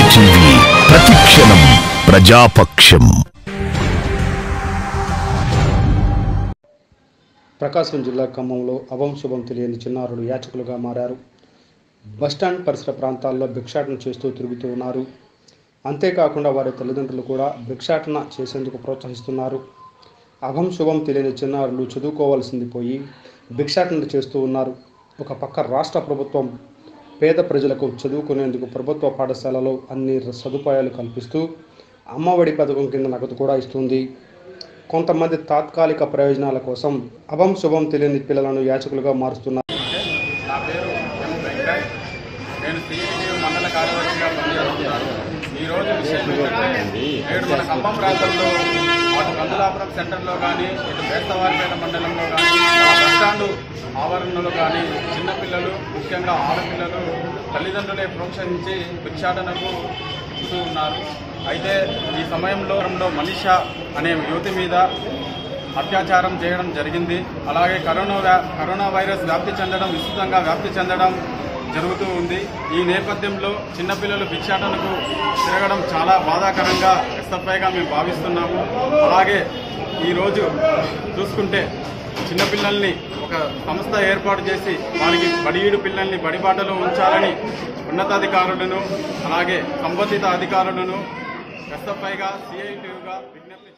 TV ప్రతిక్షణం ప్రజాపక్షం ప్రకాశం జిల్లా ఖమ్మంలో అవం శుభం తెలియని చిన్నారులు యాచకులుగా మారారు బస్టాండ్ పరిసర ప్రాంతాల్లో భిక్షాటన చేస్తూ తిరుగుతూ ఉన్నారు అంతేకాకుండా వారి తల్లిదండ్రులు కూడా భిక్షాటన చేసేందుకు ప్రోత్సహిస్తున్నారు అభం శుభం తెలియని చిన్నారులు చదువుకోవాల్సింది పోయి భిక్షాటన చేస్తూ ఉన్నారు ఒక పక్క రాష్ట్ర ప్రభుత్వం పేద ప్రజలకు చదువుకునేందుకు ప్రభుత్వ పాఠశాలలో అన్ని సదుపాయాలు కల్పిస్తూ అమ్మఒడి పథకం కింద నగదు కూడా ఇస్తుంది కొంతమంది తాత్కాలిక ప్రయోజనాల కోసం అభం శుభం తెలియని పిల్లలను యాచకులుగా మారుస్తున్నారు నా పేరు ఎం వెంకట్ నేను సిఐటి మండల కార్యదర్శిగా పనిచేస్తున్నాను ఈరోజు విషయం ఏంటంటే నేడు మన ఖమ్మం ప్రాంతంలో అటు కందులాపురం సెంటర్లో కానీ ఇటు బేస్తవారిపేట మండలంలో కానీ మన బస్టాండు ఆవరణలో కానీ చిన్నపిల్లలు ముఖ్యంగా ఆడపిల్లలు తల్లిదండ్రులే ప్రోత్సహించి భిక్షాటనకు తిప్పుతూ ఉన్నారు అయితే ఈ సమయంలో మనిష అనే యువతి మీద అత్యాచారం చేయడం జరిగింది అలాగే కరోనా వ్యా- కరోనా వైరస్ వ్యాప్తి చెందడం విస్తృతంగా వ్యాప్తి చెందడం జరుగుతూ ఉంది ఈ నేపథ్యంలో చిన్నపిల్లలు భిక్షాటనకు తిరగడం చాలా బాధాకరంగా ఎస్ఎఫ్ఐగా మేము భావిస్తున్నాము అలాగే ఈరోజు చూసుకుంటే చిన్నపిల్లల్ని ఒక సంస్థ ఏర్పాటు చేసి వారికి బడిఈడు పిల్లల్ని బడిబాటలో ఉంచాలని ఉన్నతాధికారులను అలాగే సంబంధిత అధికారులను ఎస్ఎఫ్ఐగా సిఐటిగా విజ్ఞప్తి